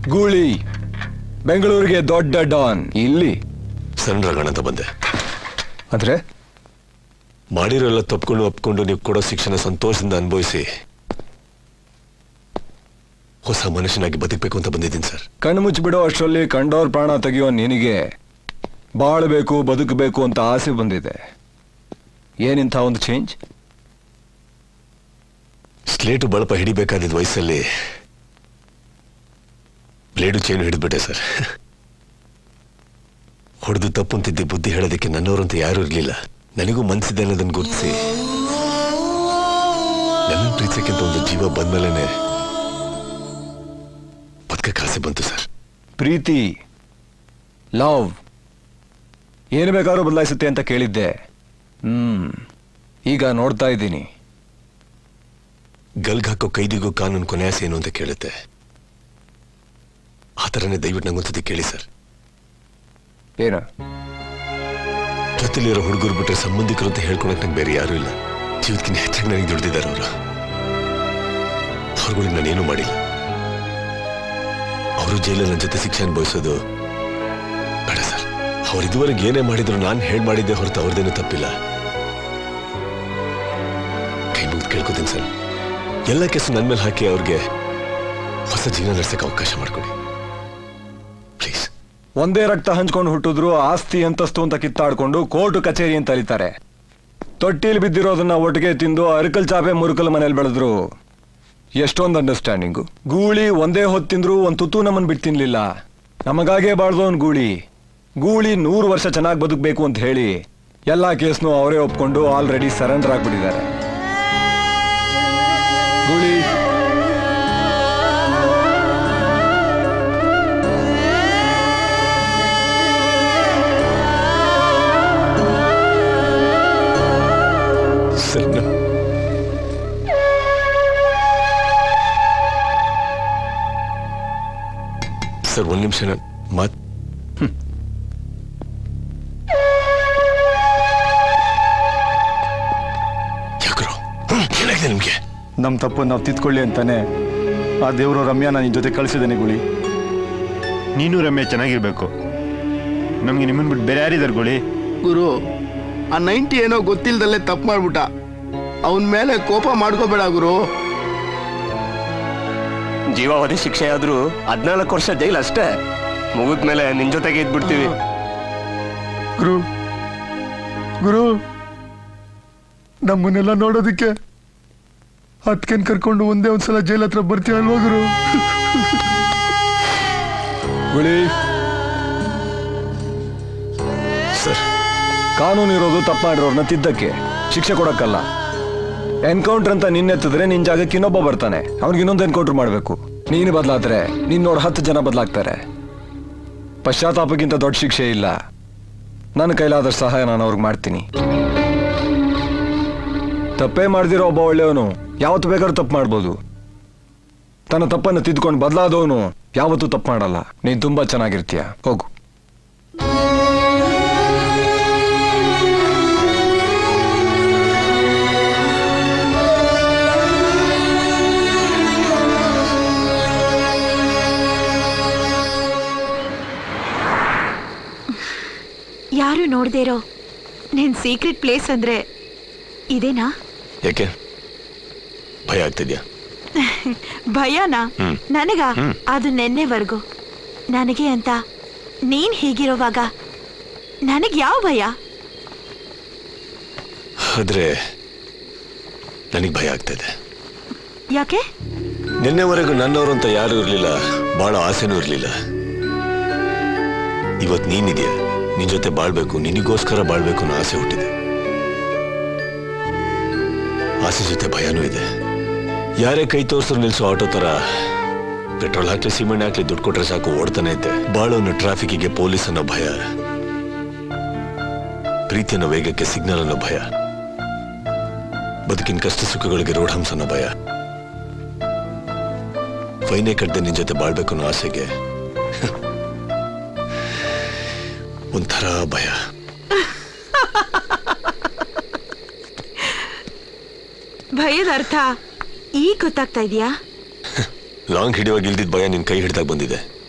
ಗೂಳಿ ಬೆಂಗಳೂರಿಗೆ ದೊಡ್ಡ ಡಾನ್ ಇಲ್ಲಿ ಸಣ್ಣ ಅಂತ ಬಂದೆ ಅಂದ್ರೆ ಮಾಡಿರೋಲ್ಲ ತಪ್ಕೊಂಡು ಒಪ್ಕೊಂಡು ನೀವು ಕೊಡೋ ಶಿಕ್ಷಣ ಸಂತೋಷದಿಂದ ಅನುಭವಿಸಿ ಹೊಸ ಮನುಷ್ಯನಾಗಿ ಬದುಕಬೇಕು ಅಂತ ಬಂದಿದ್ದೀನಿ ಸರ್ ಕಣ್ಣು ಮುಚ್ಚಿಬಿಡೋ ಅಷ್ಟರಲ್ಲಿ ಕಂಡೋರ್ ಪ್ರಾಣ ತೆಗೆಯೋ ನಿನಗೆ ಬಾಳ್ಬೇಕು ಬದುಕಬೇಕು ಅಂತ ಆಸೆ ಬಂದಿದೆ ಏನಿಂಥ ಒಂದು ಚೇಂಜ್ ಸ್ಲೇಟು ಬಳಪ ಹಿಡಿಬೇಕಾದಿದ್ದ ವಯಸ್ಸಲ್ಲಿ ಬ್ಲೇಡು ಚೈನು ಹಿಡಿದ್ಬಿಟ್ಟೆ ಸರ್ ಹೊಡೆದು ತಪ್ಪು ಅಂತಿದ್ದೆ ಬುದ್ಧಿ ಹೇಳೋದಕ್ಕೆ ನನ್ನವರಂತ ಯಾರೂ ಇರಲಿಲ್ಲ ನನಗೂ ಮನ್ಸಿದೆ ಅನ್ನೋದನ್ನು ಗುರುತಿಸಿ ನನ್ನ ಪ್ರೀತಿಸಕ್ಕಿಂತ ಒಂದು ಜೀವ ಬಂದ್ಮೇಲೆ ಬದುಕಕ್ಕೆ ಆಸೆ ಬಂತು ಸರ್ ಪ್ರೀತಿ ಲವ್ ಏನು ಬೇಕಾದ್ರೂ ಬದಲಾಯಿಸುತ್ತೆ ಅಂತ ಕೇಳಿದ್ದೆ ಹ್ಮ್ ಈಗ ನೋಡ್ತಾ ಇದ್ದೀನಿ ಗಲ್ಗ್ ಹಾಕೋ ಕೈದಿಗೂ ಕಾನೂನು ಕೊನೆ ಆಸೆ ಏನು ಅಂತ ಕೇಳುತ್ತೆ ಆ ಥರನೇ ದಯವಿಟ್ಟು ನಂಗೊಂದ್ಸತಿ ಕೇಳಿ ಸರ್ ಏನು ಜೊತೆಲಿರೋ ಹುಡುಗರು ಬಿಟ್ರೆ ಸಂಬಂಧಿಕರು ಅಂತ ಹೇಳ್ಕೊಳಕ್ ನಂಗೆ ಬೇರೆ ಯಾರೂ ಇಲ್ಲ ಜೀವಕ್ಕಿಂತ ಹೆಚ್ಚಾಗಿ ನನಗೆ ದುಡ್ದಿದ್ದಾರೆ ಅವರು ಅವ್ರುಗಳಿಗೆ ನಾನೇನು ಮಾಡಿಲ್ಲ ಅವರು ಜೈಲಲ್ಲಿ ನನ್ನ ಜೊತೆ ಶಿಕ್ಷೆ ಅನುಭವಿಸೋದು ಬೇಡ ಸರ್ ಅವ್ರು ಇದುವರೆಗೆ ಏನೇ ಮಾಡಿದ್ರು ನಾನು ಹೇಳಿ ಮಾಡಿದ್ದೆ ಹೊರತು ಅವ್ರದ್ದೇನು ತಪ್ಪಿಲ್ಲ ಕೈ ಮುಗಿದು ಕೇಳ್ಕೊತೀನಿ ಸರ್ ಎಲ್ಲ ಕೆಸು ನನ್ನ ಮೇಲೆ ಹಾಕಿ ಅವ್ರಿಗೆ ಹೊಸ ಜೀವನ ನಡೆಸಕ್ಕೆ ಅವಕಾಶ ಮಾಡಿಕೊಡಿ ಪ್ಲೀಸ್ ಒಂದೇ ರಕ್ತ ಹಂಚ್ಕೊಂಡು ಹುಟ್ಟಿದ್ರು ಆಸ್ತಿ ಅಂತಸ್ತು ಅಂತ ಕಿತ್ತಾಡ್ಕೊಂಡು ಕೋರ್ಟು ಕಚೇರಿ ಅಂತ ಅಲಿತಾರೆ ತೊಟ್ಟಿಲಿ ಬಿದ್ದಿರೋದನ್ನ ಒಟ್ಟಿಗೆ ತಿಂದು ಅರಕಲ್ ಚಾಪೆ ಮುರುಕಲ್ ಮನೇಲಿ ಬೆಳೆದ್ರು ಎಷ್ಟೊಂದು ಅಂಡರ್ಸ್ಟ್ಯಾಂಡಿಂಗು ಗೂಳಿ ಒಂದೇ ಹೊತ್ತು ತಿಂದ್ರು ಒಂದು ತುತ್ತು ನಮ್ಮನ್ನು ಬಿಟ್ಟು ತಿನ್ಲಿಲ್ಲ ನಮಗಾಗೇ ಬಾಳ್ದವನ್ ಗೂಳಿ ಗೂಳಿ ನೂರು ವರ್ಷ ಚೆನ್ನಾಗಿ ಬದುಕಬೇಕು ಅಂತ ಹೇಳಿ ಎಲ್ಲಾ ಕೇಸ್ನು ಅವರೇ ಒಪ್ಕೊಂಡು ಆಲ್ರೆಡಿ ಸರೆಂಡರ್ ಆಗ್ಬಿಟ್ಟಿದ್ದಾರೆ ಗೂಳಿ ಸರ್ ನಾನು- ಸರ್ ಒಂದು ನಿಮಿಷ ನಾನು ಮಾತ್ ಯಾಕ್ರೋ ಏನಾಗಿದೆ ನಿಮ್ಗೆ ನಮ್ಮ ತಪ್ಪು ನಾವು ತಿದ್ಕೊಳ್ಳಿ ಅಂತಾನೆ ಆ ದೇವರು ರಮ್ಯಾನ ನಿನ್ನ ಜೊತೆ ಕಳಿಸಿದ್ದಾನೆ ಗುಳಿ ನೀನು ರಮ್ಯ ಚೆನ್ನಾಗಿರ್ಬೇಕು ನಮಗೆ ನಿಮ್ಮನ್ನು ಬಿಟ್ಟು ಬೇರೆ ಯಾರಿದ್ದಾರೆ ಗೋಳಿ ಗುರು ಆ ನೈಂಟಿ ಏನೋ ಗೊತ್ತಿಲ್ದಲ್ಲೇ ತಪ್ಪು ಮಾಡ್ಬಿಟ್ಟ ಅವನ ಮೇಲೆ ಕೋಪ ಮಾಡ್ಕೋಬೇಡ ಗುರು ಜೀವಾವಧಿ ಶಿಕ್ಷೆ ಆದ್ರೂ ಹದ್ನಾಲ್ಕು ವರ್ಷ ಜೈಲ್ ಅಷ್ಟೇ ಮುಗಿದ್ಮೇಲೆ ನಿನ್ ಜೊತೆಗೆ ಇದ್ಬಿಡ್ತೀವಿ ಗುರು ಗುರು ನಮ್ಮನ್ನೆಲ್ಲ ನೋಡೋದಕ್ಕೆ ಹತ್ಕೆನ್ ಕರ್ಕೊಂಡು ಒಂದೇ ಒಂದ್ಸಲ ಜೈಲ್ ಹತ್ರ ಬರ್ತೀವಲ್ವಾ ಗುರು ಗುಳಿ ಸರ್ ಕಾನೂನು ಇರೋದು ತಪ್ಪು ಮಾಡಿರೋರ್ನ ತಿದ್ದಕ್ಕೆ ಶಿಕ್ಷೆ ಕೊಡಕ್ಕಲ್ಲ ಎನ್ಕೌಂಟರ್ ಅಂತ ನಿನ್ನೆತ್ತಿದ್ರೆ ನಿನ್ ಜಾಗಕ್ಕೆ ಇನ್ನೊಬ್ಬ ಬರ್ತಾನೆ ಅವ್ನಿಗೆ ಇನ್ನೊಂದು ಎನ್ಕೌಂಟರ್ ಮಾಡಬೇಕು ನೀನು ಬದಲಾದ್ರೆ ನಿನ್ ನೋಡ್ ಹತ್ತು ಜನ ಬದಲಾಗ್ತಾರೆ ಪಶ್ಚಾತ್ತಾಪಕ್ಕಿಂತ ದೊಡ್ಡ ಶಿಕ್ಷೆ ಇಲ್ಲ ನನ್ನ ಕೈಲಾದಷ್ಟು ಸಹಾಯ ನಾನು ಅವ್ರಿಗೆ ಮಾಡ್ತೀನಿ ತಪ್ಪೇ ಮಾಡ್ದಿರೋ ಒಬ್ಬ ಒಳ್ಳೆಯವನು ಯಾವತ್ತು ಬೇಕಾದ್ರೂ ತಪ್ಪು ಮಾಡ್ಬೋದು ತನ್ನ ತಪ್ಪನ್ನು ತಿದ್ಕೊಂಡು ಬದಲಾದವನು ಯಾವತ್ತೂ ತಪ್ಪು ಮಾಡಲ್ಲ ನೀನ್ ತುಂಬಾ ಚೆನ್ನಾಗಿರ್ತೀಯ ಹೋಗು ಯಾರು ನೋಡ್ದೇ ಇರೋ ನಿನ್ ಸೀಕ್ರೆಟ್ ಪ್ಲೇಸ್ ಅಂದ್ರೆ ಇದೇನಾ ಯಾಕೆ ಭಯ ಆಗ್ತಿದ್ಯಾ ಭಯನಾ ಹ್ಮ್. ನನಗ ಹ್ಮ್. ಅದು ನೆನ್ನೆವರೆಗೂ ನನಗೆ ಅಂತ ನೀನ್ ಹೀಗಿರುವಾಗ ನನಗ್ ಯಾವ ಭಯ ಆದ್ರೆ ನನಗೆ ಭಯ ಆಗ್ತಿದೆ ಯಾಕೆ ನಿನ್ನೆವರೆಗೂ ನನ್ನವರು ಅಂತ ಯಾರು ಇರಲಿಲ್ಲ ಬಹಳ ಆಸೆನೂ ಇರಲಿಲ್ಲ ಇವತ್ ನೀನಿದೆಯಾ ನಿನ್ ಜೊತೆ ಬಾಳ್ಬೇಕು ನಿನಗೋಸ್ಕರ ಬಾಳ್ಬೇಕು ಅನ್ನೋ ಆಸೆ ಹುಟ್ಟಿದೆ ಆಸೆ ಜೊತೆ ಭಯನೂ ಇದೆ ಯಾರೇ ಕೈ ತೋರ್ಸ್ರು ನಿಲ್ಸೋ ಆಟೋ ತರ ಪೆಟ್ರೋಲ್ ಹಾಕ್ಲಿ ಸಿಮೆಂಟ್ ಹಾಕ್ಲಿ ದುಡ್ಡು ಕೊಟ್ರೆ ಸಾಕು ಓಡ್ತಾನೆ ಇದ್ದೆ ಬಾಳೋನು ಟ್ರಾಫಿಕ್ಗೆ ಪೊಲೀಸ್ ಅನ್ನೋ ಭಯ ಪ್ರೀತಿ ಅನ್ನೋ ವೇಗಕ್ಕೆ ಸಿಗ್ನಲ್ ಅನ್ನೋ ಭಯ ಬದುಕಿನ ಕಷ್ಟ ಸುಖಗಳಿಗೆ ರೋಡ್ ಹಂಸ ಅನ್ನೋ ಭಯ ಫೈನೇ ಕಟ್ಟದೆ ನಿನ್ ಜೊತೆ ಬಾಳ್ಬೇಕು ಅನ್ನೋ ಆಸೆಗೆ ಒಂಥರ ಭಯ ಭಯದ ಅರ್ಥ ಈಗ ಗೊತ್ತಾಗ್ತಾ ಇದೆಯಾ ಲಾಂಗ್ ಹಿಡಿಯುವಾಗ ಇಲ್ದಿದ್ ಭಯ ನಿನ್ ಕೈ ಹಿಡ್ದಾಗ ಬಂದಿದೆ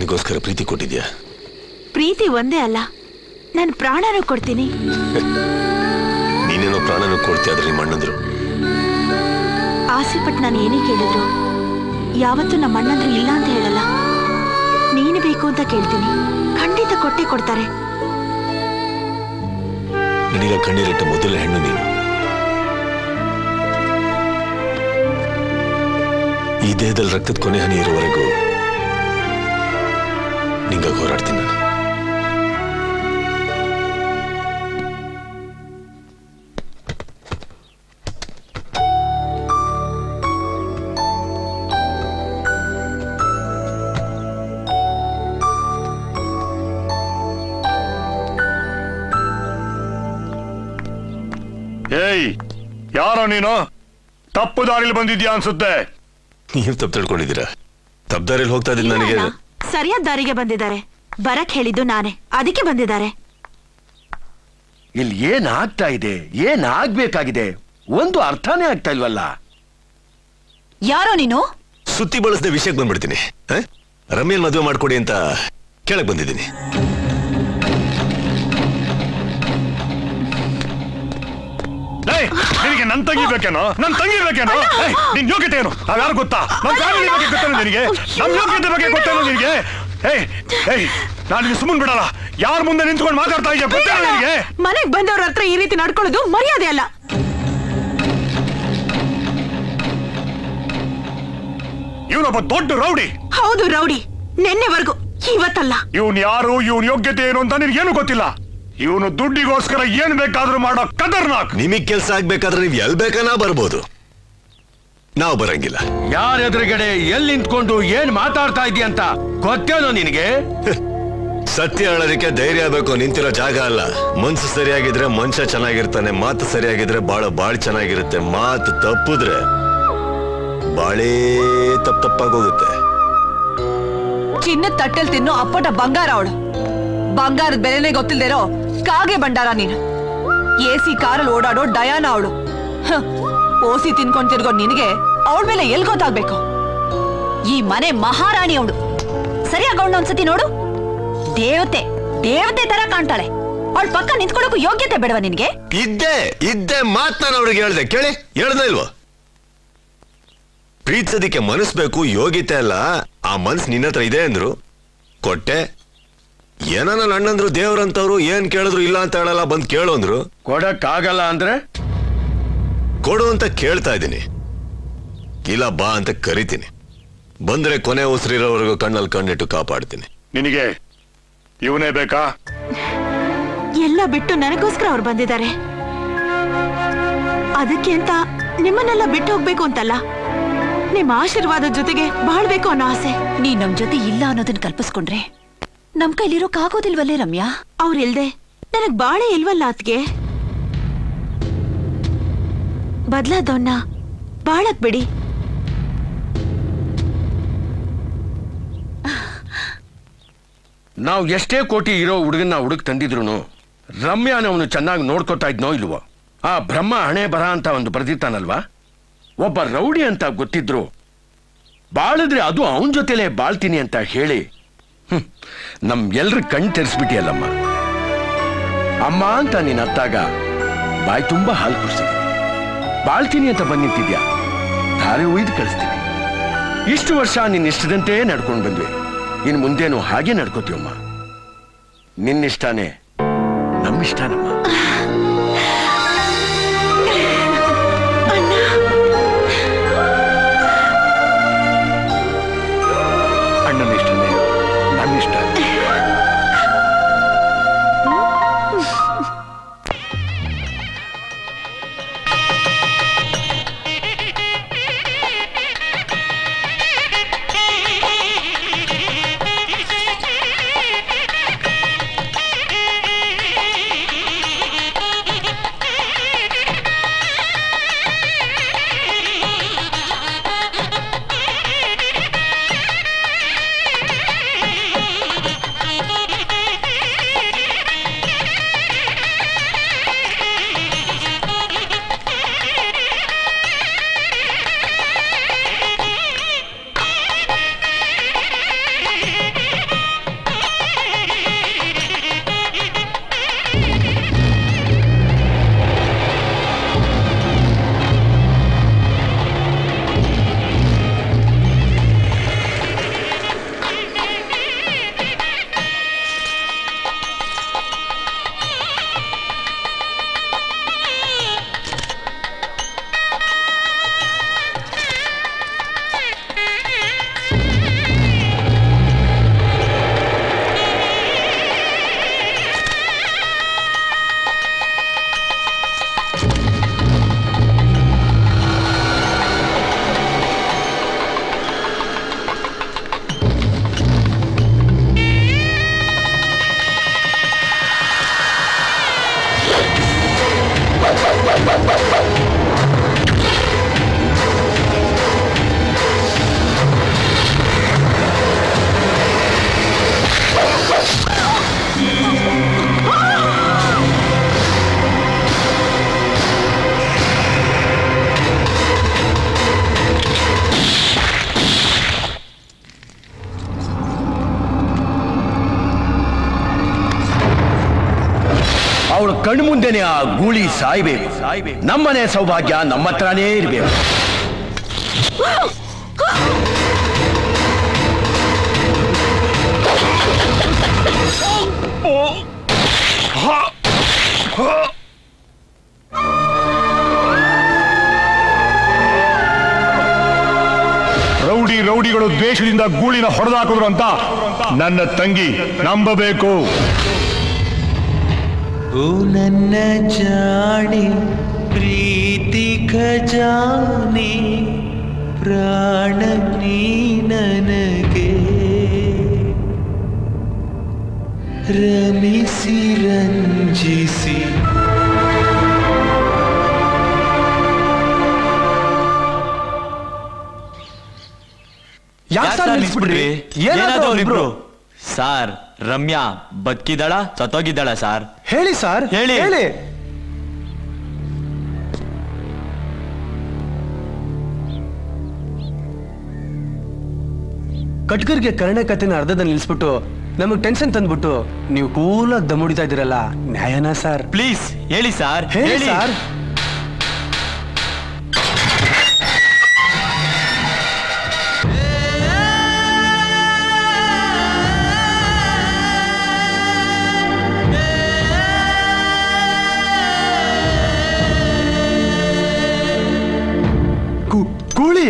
ನನಗೋಸ್ಕರ ಪ್ರೀತಿ ಕೊಟ್ಟಿದ್ಯಾ ಪ್ರೀತಿ ಒಂದೇ ಅಲ್ಲ ನಾನು ಪ್ರಾಣನೂ ಕೊಡ್ತೀನಿ ನೀನೇನೋ ಪ್ರಾಣನೂ ಕೊಡ್ತೀಯ ಆದ್ರೆ ನಿಮ್ಮ ಅಣ್ಣಂದ್ರು ಆಸೆ ಪಟ್ಟು ನಾನು ಏನೇ ಕೇಳಿದ್ರು ಯಾವತ್ತೂ ನಮ್ಮ ಅಣ್ಣಂದ್ರು ಇಲ್ಲ ಅಂತ ಹೇಳಲ್ಲ ನೀನು ಬೇಕು ಅಂತ ಕೇಳ್ತೀನಿ ಖಂಡಿತ ಕೊಟ್ಟೆ ಕೊಡ್ತಾರೆ ನಿನಗ ಕಣ್ಣೀರಿಟ್ಟ ಮೊದಲ ಹೆಣ್ಣು ನೀನು ಈ ದೇಹದಲ್ಲಿ ರಕ್ತದ ಕೊನೆ ಹನಿ ಇರುವವರೆಗೂ ನಿಂಗಾಗಿ ಹೋರಾಡ್ತೀನಿ ನಾನು ಏಯ್ ಯಾರೋ ನೀನು ತಪ್ಪು ದಾರಿಲಿ ಬಂದಿದ್ಯಾ ಅನ್ಸುತ್ತೆ ನೀವು ತಪ್ಪು ತಿಳ್ಕೊಂಡಿದ್ದೀರಾ ತಪ್ಪದಾರಿಯಲ್ಲಿ ಹೋಗ್ತಾ ಇದ್ದೀನಿ ನನಗೆ ಇಲ್ಲ ಅಣ್ಣ, ಸರಿಯಾದ ದಾರಿಗೆ ಬಂದಿದ್ದಾರೆ ಬರಕ್ ಹೇಳಿದ್ದು ನಾನೇ ಅದಕ್ಕೆ ಬಂದಿದ್ದಾರೆ ಇಲ್ಲಿ ಏನ್ ಆಗ್ತಾ ಇದೆ ಏನ್ ಆಗ್ಬೇಕಾಗಿದೆ ಒಂದು ಅರ್ಥನೇ ಆಗ್ತಾ ಇಲ್ವಲ್ಲ ಯಾರೋ ನೀನು ಸುತ್ತಿ ಬಳಸದೆ ವಿಷಯಕ್ಕೆ ಬಂದ್ಬಿಡ್ತೀನಿ ಹ? ರಮ್ಯನ್ ಮದುವೆ ಮಾಡ್ಕೊಡಿ ಅಂತ ಕೇಳಕ್ ಬಂದಿದ್ದೀನಿ ಏಯ್ ನಿನಗೆ ನನ್ ತಂಗಿ ಬೇಕೇನೋ ನನ್ ತಂಗಿ ಬೇಕೇನೋ ಏಯ್ ನಿನ್ ಯೋಗ್ಯತೆ ಏನು ಯಾರು ಗೊತ್ತಾ ನಮ್ ಫ್ಯಾಮಿಲಿ ಬಗ್ಗೆ ಗೊತ್ತೇನೋ ನಿನಗೆ ನಮ್ ಯೋಗ್ಯತೆ ಬಗ್ಗೆ ಗೊತ್ತೇನೋ ನಿನಗೆ ಏಯ್ ಏಯ್ ನಾನು ನಿನ್ನ ಸುಮ್ಮನೆ ಬಿಡಲ್ಲ ಯಾರ ಮುಂದೆ ನಿಂತ್ಕೊಂಡು ಮಾತಾಡ್ತಾ ಇದೆಯಾ ಗೊತ್ತೇನೋ ನಿನಗೆ ಮನೆಗ್ ಬಂದವ್ರ ಹತ್ರ ಈ ರೀತಿ ನಡ್ಕೊಳ್ಳೋದು ಮರ್ಯಾದೆ ಅಲ್ಲ ಇವನೊಬ್ಬ ದೊಡ್ಡ ರೌಡಿ ಹೌದು ರೌಡಿ ನಿನ್ನೆವರೆಗೂ ಇವತ್ತಲ್ಲ ಇವನ್ ಯಾರು ಇವನ್ ಯೋಗ್ಯತೆ ಏನು ಅಂತ ನಿನಗೇನು ಗೊತ್ತಿಲ್ಲ ಇವನು ದುಡ್ಡಿಗೋಸ್ಕರ ಏನ್ ಬೇಕಾದ್ರೂ ಮಾಡೋ ಕದರ್ನಾಕ್ ನಿಮಗ್ ಕೆಲ್ಸ ಆಗ್ಬೇಕಾದ್ರೆ ನೀವ್ ಎಲ್ ಬೇಕನ ಬರ್ಬೋದು ನಾವು ಬರಂಗಿಲ್ಲ ಯಾರ ಎದುರುಗಡೆ ಎಲ್ಲಿ ನಿಂತ್ಕೊಂಡು ಏನ್ ಮಾತಾಡ್ತಾ ಇದೀಯ ಅಂತ ಗೊತ್ತೇನೋ ನಿನಗೆ ಸತ್ಯ ಹೇಳೋದಕ್ಕೆ ಧೈರ್ಯ ಬೇಕು ನಿಂತಿರೋ ಜಾಗ ಅಲ್ಲ ಮನ್ಸು ಸರಿಯಾಗಿದ್ರೆ ಮನುಷ್ಯ ಚೆನ್ನಾಗಿರ್ತಾನೆ ಮಾತು ಸರಿಯಾಗಿದ್ರೆ ಬಾಳ ಬಾಳ್ ಚೆನ್ನಾಗಿರುತ್ತೆ ಮಾತು ತಪ್ಪಿದ್ರೆ ಬಾಳೇ ತಪ್ಪ ತಪ್ಪಾಗೋಗುತ್ತೆ ಚಿನ್ನದ ತಟ್ಟೆಲ್ ತಿನ್ನೋ ಅಪ್ಪಟ ಬಂಗಾರ ಅವಳು ಬಂಗಾರದ ಬೆಲೆನೇ ಗೊತ್ತಿಲ್ದೇರೋ ಕಾಗೆ ಬಂಡಾರ ನೀನು ಎ ಸಿ ಕಾರಲ್ಲಿ ಓಡಾಡೋ ಡಯಾನ ಅವಳು ಓಸಿ ತಿನ್ಕೊಂಡ್ ತಿರ್ಗೋ ನಿನಗೆ ಅವಳ ಮೇಲೆ ಎಲ್ ಗೊತ್ತಾಗ್ಬೇಕು ಈ ಮನೆ ಮಹಾರಾಣಿ ಅವಳು ಸರಿಯಾಗಿ ಅವಳು ಒಂದ್ಸತಿ ನೋಡು ದೇವತೆ ದೇವತೆ ತರ ಕಾಣ್ತಾಳೆ ಅವಳ ಪಕ್ಕ ನಿಂತ್ಕೊಳ್ಳೋಕು ಯೋಗ್ಯತೆ ಬೇಡವಾ ನಿನ್ಗೆ ಇದ್ದೆ ಇದ್ದೆ ಮಾತ್ ನಾನು ಅವ್ರಿಗೆ ಹೇಳ್ದೆ ಕೇಳಿ ಹೇಳ್ದ ಇಲ್ವೋ ಪ್ರೀತಿಸೋದಿಕ್ಕೆ ಮನಸ್ ಬೇಕು ಯೋಗ್ಯತೆ ಅಲ್ಲ ಆ ಮನ್ಸ್ ನಿನ್ನ ಹತ್ರ ಇದೆ ಅಂದ್ರು ಕೊಟ್ಟೆ ಏನೋ ನನ್ನ ಅಣ್ಣಂದ್ರು ದೇವ್ರಂತವ್ರು ಏನ್ ಕೇಳಿದ್ರು ಇಲ್ಲ ಅಂತ ಹೇಳಲ್ಲ ಬಂದ್ ಕೇಳು ಅಂದ್ರು ಕೊಡಕ್ ಆಗಲ್ಲ ಅಂದ್ರೆ ಕೊಡು ಅಂತ ಕೇಳ್ತಾ ಇದ್ದೀನಿ ಇಲ್ಲ ಬಾ ಅಂತ ಕರಿತೀನಿ ಬಂದ್ರೆ ಕೊನೆ ಉಸಿರಿರೋವರೆಗೂ ಕಣ್ಣಲ್ಲಿ ಕಣ್ಣಿಟ್ಟು ಕಾಪಾಡ್ತೀನಿ ನಿನಗೆ ಇವನೇ ಬೇಕಾ ಎಲ್ಲ ಬಿಟ್ಟು ನನಗೋಸ್ಕರ ಅವ್ರು ಬಂದಿದ್ದಾರೆ ಅದಕ್ಕೆ ಅಂತ ನಿಮ್ಮನ್ನೆಲ್ಲ ಬಿಟ್ಟು ಹೋಗ್ಬೇಕು ಅಂತಲ್ಲ ನಿಮ್ಮ ಆಶೀರ್ವಾದದ ಜೊತೆಗೆ ಬಾಳ್ಬೇಕು ಅನ್ನೋ ಆಸೆ ನೀ ನಮ್ ಜೊತೆ ಇಲ್ಲ ಅನ್ನೋದನ್ನ ಕಲ್ಪಿಸ್ಕೊಂಡ್ರೆ ನಮ್ ಕೈಲಿರೋಕ್ಕಾಗೋದಿಲ್ವಲ್ಲೇ ರಮ್ಯಾ ಅವ್ರಿಲ್ದೆ ನನಗ್ ಬಾಳೆ ಇಲ್ವಲ್ಲ ಅತ್ಗೆ ಬದ್ಲಾದವನ್ನ ಬಾಳಕ್ ಬಿಡಿ ನಾವು ಎಷ್ಟೇ ಕೋಟಿ ಇರೋ ಹುಡುಗನ್ನ ಹುಡುಕ್ ತಂದಿದ್ರು ರಮ್ಯಾನ ಅವನು ಚೆನ್ನಾಗಿ ನೋಡ್ಕೊತಾ ಇದ್ನೋ ಇಲ್ವೋ ಆ ಬ್ರಹ್ಮ ಹಣೆ ಬರ ಅಂತ ಒಂದು ಬರೆದಿತ್ತಾನಲ್ವಾ ಒಬ್ಬ ರೌಡಿ ಅಂತ ಗೊತ್ತಿದ್ರು ಬಾಳಿದ್ರೆ ಅದು ಅವನ ಜೊತೆಲೇ ಬಾಳ್ತೀನಿ ಅಂತ ಹೇಳಿ ಹ್ಮ್, ನಮ್ ಎಲ್ರ ಕಣ್ ತೆರೆಸ್ಬಿಟ್ಟಿಯಲ್ಲಮ್ಮ ಅಮ್ಮ ಅಂತ ನೀನ್ ಅತ್ತಾಗ ಬಾಯಿ ತುಂಬಾ ಹಾಲು ಕುಡಿಸಿದೀನಿ ಬಾಳ್ತೀನಿ ಅಂತ ಬಂದ್ ನಿಂತಿದ್ಯಾ ಧಾರೆ ಒಯ್ದು ಕಳಿಸ್ತೀನಿ ಇಷ್ಟು ವರ್ಷ ನಿನ್ನ ಇಷ್ಟದಂತೆ ನಡ್ಕೊಂಡು ಬಂದ್ವಿ ಇನ್ ಮುಂದೇನು ಹಾಗೆ ನಡ್ಕೋತೀವಮ್ಮ ನಿನ್ನಿಷ್ಟಾನೇ ನಮ್ಮಿಷ್ಟಾನಮ್ಮ ಅಣ್ಣನ ಇಷ್ಟನೇ ನನ್ನ ಇಷ್ಟ ಅವಳು ಕಣ್ಮುಂದೆನೆ ಆ ಗೂಳಿ ಸಾಯ್ಬೇಕು ನಮ್ಮನೆ ಸೌಭಾಗ್ಯ ನಮ್ಮ ಹತ್ರನೇ ಇರಬೇಕು ರೌಡಿ ರೌಡಿಗಳು ದ್ವೇಷದಿಂದ ಗೂಳಿನ ಹೊಡೆದಾಕಿದ್ರು ಅಂತ ನನ್ನ ತಂಗಿ ನಂಬಬೇಕು ಓ ನನ್ನ ಜಾಣಿ ಪ್ರೀತಿ ಖಜಾನೆ ಪ್ರಾಣ ನೀ ನನಗೆ ರಮಿಸಿ ರಂಜಿಸಿ ಯಾಕ್ ಸರ್ ನಿಲ್ಸ್ಬಿಟ್ರಿ? ಏನಾದ್ರು ಅವ್ರಿಬ್ರು? ಸಾರ್ ರಮ್ಯಾ ಬದುಕಿದಾಳ ಸತ್ತೋಗಿದ್ದಾಳ ಸಾರ್ ಹೇಳಿ ಸರ್ ಹೇಳಿ. ಹೇಳಿ ಕಟ್ಕರ್ಗೆ ಕರ್ಣೆ ಕಥೆನ ಅರ್ಧದಲ್ಲಿ ನಿಲ್ಸ್ಬಿಟ್ಟು ನಮಗ್ ಟೆನ್ಷನ್ ತಂದ್ಬಿಟ್ಟು ನೀವು ಕೂಲಾಗಿ ದಮ್ ಹೊಡಿತಾ ಇದ್ದೀರಲ್ಲ ನ್ಯಾಯನಾ ಸರ್ ಪ್ಲೀಸ್ ಹೇಳಿ ಸಾರ್ ಹೇಳಿ ಸರ್ ಕೂಳಿ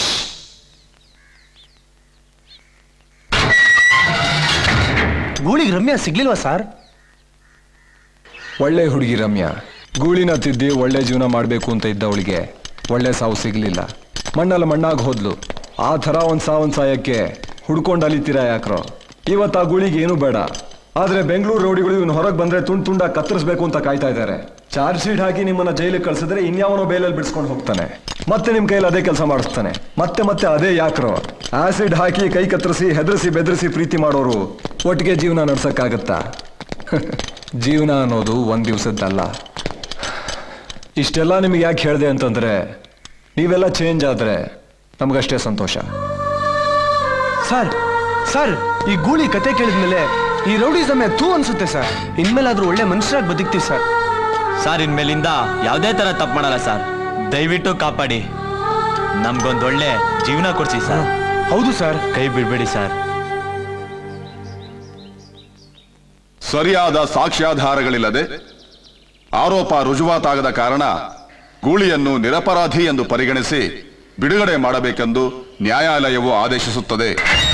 ಗೂಳಿಗೆ ರಮ್ಯಾ ಸಿಗ್ಲಿಲ್ವಾ ಸರ್ ಒಳ್ಳೆ ಹುಡುಗಿ ರಮ್ಯಾ ಗೂಳಿನ ತಿದ್ದಿ ಒಳ್ಳೆ ಜೀವನ ಮಾಡಬೇಕು ಅಂತ ಇದ್ದವಳಿಗೆ ಒಳ್ಳೆ ಸಾವು ಸಿಗ್ಲಿಲ್ಲ ಮಣ್ಣಲ್ಲಿ ಮಣ್ಣಾಗಿ ಹೋದ್ಲು ಆ ಥರ ಒಂದು ಸಾವನ್ ಸಾಯಕ್ಕೆ ಹುಡ್ಕೊಂಡು ಅಲಿತೀರಾ ಯಾಕ್ರೋ ಇವತ್ತು ಆ ಗೂಳಿಗೆ ಏನೂ ಬೇಡ ಆದ್ರೆ ಬೆಂಗಳೂರು ರೌಡಿಗಳು ಇವನು ಹೊರಗೆ ಬಂದ್ರೆ ತುಂಡ್ ತುಂಡ ಕತ್ತರಿಸ್ಬೇಕು ಅಂತ ಕಾಯ್ತಾ ಇದ್ದಾರೆ ಚಾರ್ಜ್ ಶೀಟ್ ಹಾಕಿ ನಿಮ್ಮನ್ನ ಜೈಲಿಗೆ ಕಳ್ಸಿದ್ರೆ ಇನ್ಯಾವನೋ ಬೇಲಲ್ಲಿ ಬಿಡಿಸ್ಕೊಂಡು ಹೋಗ್ತಾನೆ ಮತ್ತೆ ನಿಮ್ ಕೈಯಲ್ಲಿ ಅದೇ ಕೆಲಸ ಮಾಡಿಸ್ತಾನೆ ಮತ್ತೆ ಮತ್ತೆ ಅದೇ ಯಾಕ್ರೋ ಆಸಿಡ್ ಹಾಕಿ ಕೈ ಕತ್ತರಿಸಿ ಹೆದರಿಸಿ ಬೆದರಿಸಿ ಪ್ರೀತಿ ಮಾಡೋರು ಒಟ್ಟಿಗೆ ಜೀವನ ನಡ್ಸಕ್ಕಾಗತ್ತಾ ಜೀವನ ಅನ್ನೋದು ಒಂದ್ ದಿವಸದ್ದಲ್ಲ ಇಷ್ಟೆಲ್ಲ ನಿಮಗೆ ಯಾಕೆ ಹೇಳಿದೆ ಅಂತಂದ್ರೆ ನೀವೆಲ್ಲ ಚೇಂಜ್ ಆದ್ರೆ ನಮಗಷ್ಟೇ ಸಂತೋಷ ಸರ್ ಸರ್ ಈ ಗೂಳಿ ಕತೆ ಕೇಳಿದ್ಮೇಲೆ ಈ ರೌಡಿಸಮ್ ತೂ ಅನ್ಸುತ್ತೆ ಸರ್ ಇನ್ಮೇಲಾದ್ರೂ ಒಳ್ಳೆ ಮನುಷ್ಯರಾಗಿ ಬದುಕ್ತೀವಿ ಸರ್ ಸರ್ ಇನ್ಮೇಲಿಂದ ಯಾವುದೇ ತರ ತಪ್ಪು ಮಾಡಲ್ಲ ಸರ್ ದಯವಿಟ್ಟು ಕಾಪಾಡಿ ನಮ್ಗೊಂದೊಳ್ಳೆ ಜೀವನ ಕೊಡ್ಸಿ ಸರ್ ಹೌದು ಸರ್ ಕೈ ಬಿಡ್ಬೇಡಿ ಸರ್ ಸರಿಯಾದ ಸಾಕ್ಷ್ಯಾಧಾರಗಳಿಲ್ಲದೆ ಆರೋಪ ರುಜುವಾತಾಗದ ಕಾರಣ ಗೂಳಿಯನ್ನು ನಿರಪರಾಧಿ ಎಂದು ಪರಿಗಣಿಸಿ ಬಿಡುಗಡೆ ಮಾಡಬೇಕೆಂದು ನ್ಯಾಯಾಲಯವು ಆದೇಶಿಸುತ್ತದೆ